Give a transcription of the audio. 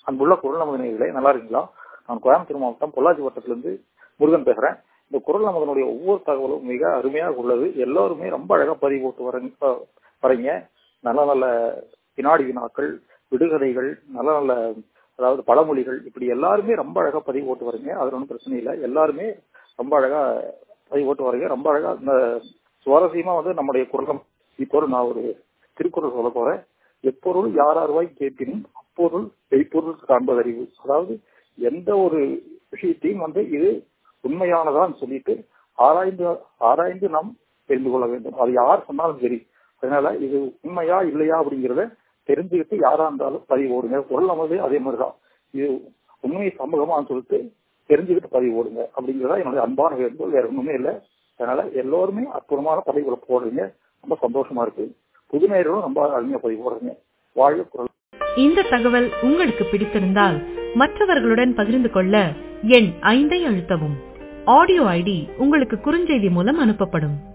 அன்புள்ள குரல் நமது நேயர்களே நல்லா இருக்கீங்களா நான் கோயம்புத்தூர் மாவட்டம் பொள்ளாச்சி வட்டத்திலிருந்து முருகன் பேசுறேன் இந்த குரல் நமதனுடைய ஒவ்வொரு தகவலும் மிக அருமையாக உள்ளது எல்லாருமே ரொம்ப அழகா பதிவு போட்டு வரீங்க வரீங்க நல்ல நல்ல வினாடி வினாக்கள் விடுகதைகள் நல்ல நல்ல அதாவது பழமொழிகள் இப்படி எல்லாருமே ரொம்ப அழகா பதிவு போட்டு வரீங்க அது ஒன்றும் பிரச்சனை இல்லை எல்லாருமே ரொம்ப அழகா பதிவு போட்டு வரீங்க ரொம்ப அழகா இந்த சுவாரஸ்யமா வந்து நம்முடைய குரலம் இப்போ நான் ஒரு திருக்குறள் சொல்ல போறேன் எப்பொருள் யாரார்வாய் கேட்பினும் அப்பொருள் மெய்ப்பொருள் காண்பதறிவு அதாவது எந்த ஒரு விஷயத்தையும் வந்து இது உண்மையானதான் சொல்லிட்டு ஆராய்ந்து ஆராய்ந்து நாம் தெரிந்து கொள்ள வேண்டும் அது யார் சொன்னாலும் சரி அதனால இது உண்மையா இல்லையா அப்படிங்கிறத தெரிஞ்சுக்கிட்டு யாரா இருந்தாலும் பதிவு ஓடுங்க குரல் நமது அதே மாதிரிதான் இது உண்மை சமூகமான்னு சொல்லிட்டு தெரிஞ்சுக்கிட்டு பதிவு ஓடுங்க அப்படிங்கிறதா என்னுடைய அன்பான வேண்டுகோள் வேற ஒண்ணுமே இல்லை அதனால எல்லோருமே அற்புதமான பதிவுகளை போடுறீங்க ரொம்ப சந்தோஷமா இருக்கு புது நேர்களும் ரொம்ப அருமையா பதிவு போடுறீங்க வாழ்க குரல் இந்த தகவல் உங்களுக்கு பிடித்திருந்தால் மற்றவர்களுடன் பகிர்ந்து கொள்ள எண் ஐந்தை அழுத்தவும் ஆடியோ ஐடி உங்களுக்கு குறுஞ்செய்தி மூலம் அனுப்பப்படும்